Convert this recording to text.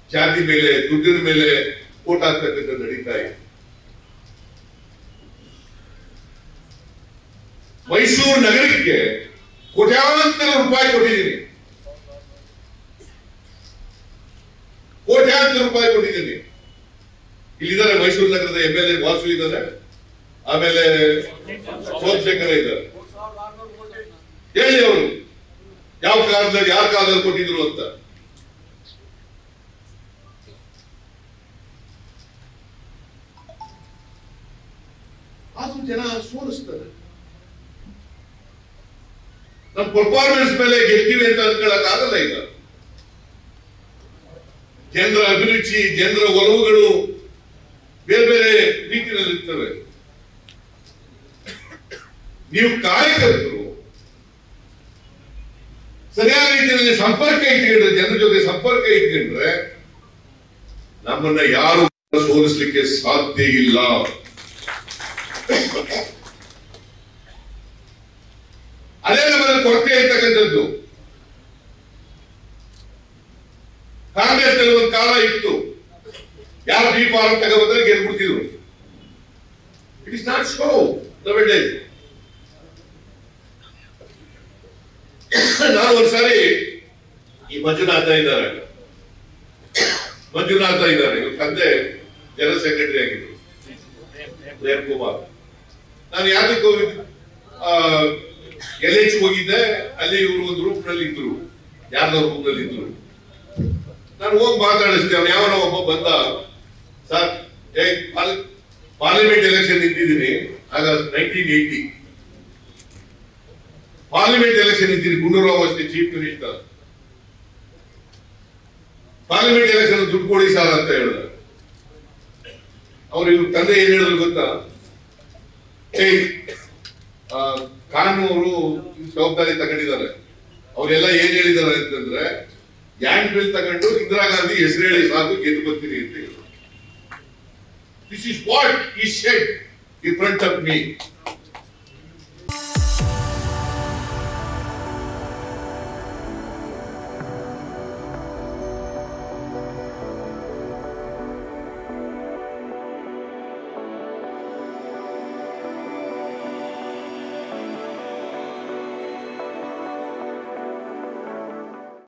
ಜಾತಿ ಮೇಲೆ ದುಡ್ಡಿನ ಮೇಲೆ ಓಟ್ ಹಾಕ್ತಕ್ಕಂಥ ನಡೀತಾ ಇದೆ ಮೈಸೂರು ನಗರಕ್ಕೆ ಕೋಟ್ಯಾಂತರ ರೂಪಾಯಿ ಕೊಟ್ಟಿದ್ದೀನಿ ಕೋಟ್ಯಾಂತರ ರೂಪಾಯಿ ಕೊಟ್ಟಿದ್ದೀನಿ ಇಲ್ಲಿದ್ದಾರೆ ಮೈಸೂರು ನಗರದ ಎಂ ಎಲ್ ಎ ವಾಸು ಇದ್ದಾರೆ ಆಮೇಲೆ ಸೋಮಶೇಖರ ಇದ್ದಾರೆ ಹೇಳಿ ಅವರು ಯಾವ ಕಾಲದಲ್ಲಿ ಯಾವ ಕಾಲದಲ್ಲಿ ಕೊಟ್ಟಿದ್ರು ಅಂತ ಆದ್ರೂ ಜನ ಸೋಲಿಸ್ತಾರೆ ನಮ್ಮ ಪರ್ಫಾರ್ಮೆನ್ಸ್ ಮೇಲೆ ಗೆಲ್ತೀವಿ ಅಂತ ಅನ್ಕೊಳಕ್ ಆಗಲ್ಲ ಈಗ ಜನರ ಅಭಿರುಚಿ ಜನರ ಒಲವುಗಳು ಬೇರೆ ಬೇರೆ ರೀತಿಯಲ್ಲಿ ಇರ್ತವೆ ನೀವು ಕಾರ್ಯಕರ್ತರು ಸರಿಯಾದ ರೀತಿಯಲ್ಲಿ ಸಂಪರ್ಕ ಇಟ್ಕೊಂಡ್ರೆ ಜನರ ಜೊತೆ ಸಂಪರ್ಕ ಇಟ್ಕೊಂಡ್ರೆ ನಮ್ಮನ್ನ ಯಾರು ಸೋಲಿಸ್ಲಿಕ್ಕೆ ಸಾಧ್ಯ ಇಲ್ಲ ಅದೇ ನಮ್ಮಲ್ಲಿ ಕೊರತೆ ಇರ್ತಕ್ಕಂಥದ್ದು ಕಾಂಗ್ರೆಸ್ ಒಂದು ಕಾಲ ಇತ್ತು ಯಾರು ಬಿ ಫಾರ್ಮ್ ತಗೊಂಡ್ರೆ ಗೆದ್ಬಿಡ್ತಿದ್ರು it is not show nowadays ನಾನು ಒಂದ್ಸಾರಿ ಈ ಮಂಜುನಾಥ ಇದ್ದಾರೆ ಮಂಜುನಾಥ ಇದ್ದಾರೆ ಇವ್ರ ತಂದೆ ಜನರಲ್ ಸೆಕ್ರೆಟರಿ ಆಗಿದ್ರು ಪ್ರೇಮ್ ಕುಮಾರ್ ನಾನು ಯಾವ್ದಕ್ಕೆ ಹೋಗಿದ್ದೆ ಎಲ್ ಎಚ್ ಹೋಗಿದ್ದೆ ಅಲ್ಲಿ ಇವರು ಒಂದು ರೂಮ್ ನಲ್ಲಿ ಇದ್ರು ಯಾರ್ದೋ ರೂಮ್ ನಲ್ಲಿ ಇದ್ರು ನಾನು ಹೋಗಿ ಮಾತಾಡಿಸ್ದೆ ಅವ್ನು ಯಾವನೋ ಒಬ್ಬ ಬಂದ ಸರ್ ಏ ಪಾರ್ಲಿಮೆಂಟ್ ಎಲೆಕ್ಷನ್ ನಿಂತಿದ್ದೀನಿ ಆಗ ನೈನ್ಟೀನ್ ಏಯ್ಟಿ ಪಾರ್ಲಿಮೆಂಟ್ ಎಲೆಕ್ಷನ್ ನಿಂತಿದ್ದೀನಿ ಗುಂಡೂರಾವ್ ಅಷ್ಟೇ ಚೀಫ್ ಮಿನಿಸ್ಟರ್ ಪಾರ್ಲಿಮೆಂಟ್ ಎಲೆಕ್ಷನ್ ದುಡ್ಡು ಕೊಡಿ ಸರ್ ಅಂತ ಹೇಳಿದ ಅವ್ರು ಇವ್ರ ತಂದೆ ಏನ್ ಹೇಳಿದ್ರು ಗೊತ್ತಾ ಏಯ್ ಆ, ಕಾನೂರು ಜವಾಬ್ದಾರಿ ತಗೊಂಡಿದ್ದಾರೆ ಅವರೆಲ್ಲ ಏನ್ ಹೇಳಿದ್ದಾರೆ ಅಂತಂದ್ರೆ ಯಾಂಡ್ ಬಿಲ್ ತಗೊಂಡು ಇಂದಿರಾ ಗಾಂಧಿ ಹೆಸರು ಹೇಳಿ ಸಾಕು ಗೆದ್ದು ಬರ್ತೀನಿ ಅಂತ ಹೇಳಿದ್ರು ದಿಸ್ ಇಸ್ ವಾಟ್ ಈ shed in front of me